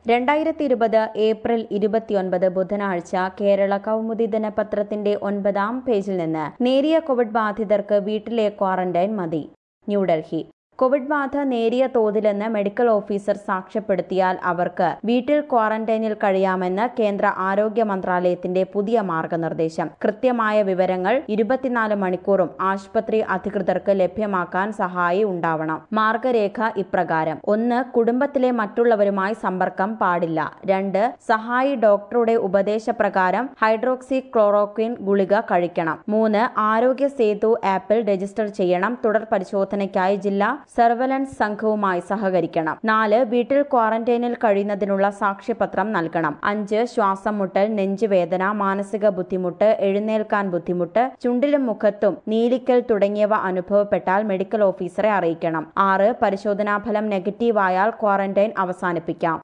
രണ്ടായിരത്തി ഇരുപത് ഏപ്രിൽ ഇരുപത്തിയൊൻപത് ബുധനാഴ്ച കേരള കൗമുദി ദിനപത്രത്തിന്റെ ഒൻപതാം പേജിൽ നിന്ന് നേരിയ കോവിഡ് ബാധിതർക്ക് വീട്ടിലെ ക്വാറന്റൈൻ മതി ന്യൂഡൽഹി കോവിഡ് ബാധ നേരിയ തോതിലെന്ന് മെഡിക്കൽ ഓഫീസർ സാക്ഷ്യപ്പെടുത്തിയാൽ അവർക്ക് വീട്ടിൽ ക്വാറന്റൈനിൽ കഴിയാമെന്ന് കേന്ദ്ര ആരോഗ്യ മന്ത്രാലയത്തിന്റെ പുതിയ മാർഗനിർദ്ദേശം കൃത്യമായ വിവരങ്ങൾ ഇരുപത്തിനാല് മണിക്കൂറും ആശുപത്രി അധികൃതർക്ക് ലഭ്യമാക്കാൻ സഹായി ഉണ്ടാവണം മാർഗരേഖ ഇപ്രകാരം ഒന്ന് കുടുംബത്തിലെ മറ്റുള്ളവരുമായി സമ്പർക്കം പാടില്ല രണ്ട് സഹായി ഡോക്ടറുടെ ഉപദേശപ്രകാരം ഹൈഡ്രോക്സി ക്ലോറോക്വിൻ ഗുളിക കഴിക്കണം മൂന്ന് ആരോഗ്യ സേതു ആപ്പിൽ രജിസ്റ്റർ ചെയ്യണം തുടർ പരിശോധനയ്ക്കായി ജില്ലാ സർവലൻസ് സംഘവുമായി സഹകരിക്കണം നാല് വീട്ടിൽ ക്വാറന്റൈനിൽ കഴിയുന്നതിനുള്ള സാക്ഷ്യപത്രം നൽകണം അഞ്ച് ശ്വാസം മുട്ടൽ നെഞ്ചുവേദന മാനസിക ബുദ്ധിമുട്ട് എഴുന്നേൽക്കാൻ ബുദ്ധിമുട്ട് ചുണ്ടിലും മുഖത്തും നീലിക്കൽ തുടങ്ങിയവ അനുഭവപ്പെട്ടാൽ മെഡിക്കൽ ഓഫീസറെ അറിയിക്കണം ആറ് പരിശോധനാഫലം നെഗറ്റീവായാൽ ക്വാറന്റൈൻ അവസാനിപ്പിക്കാം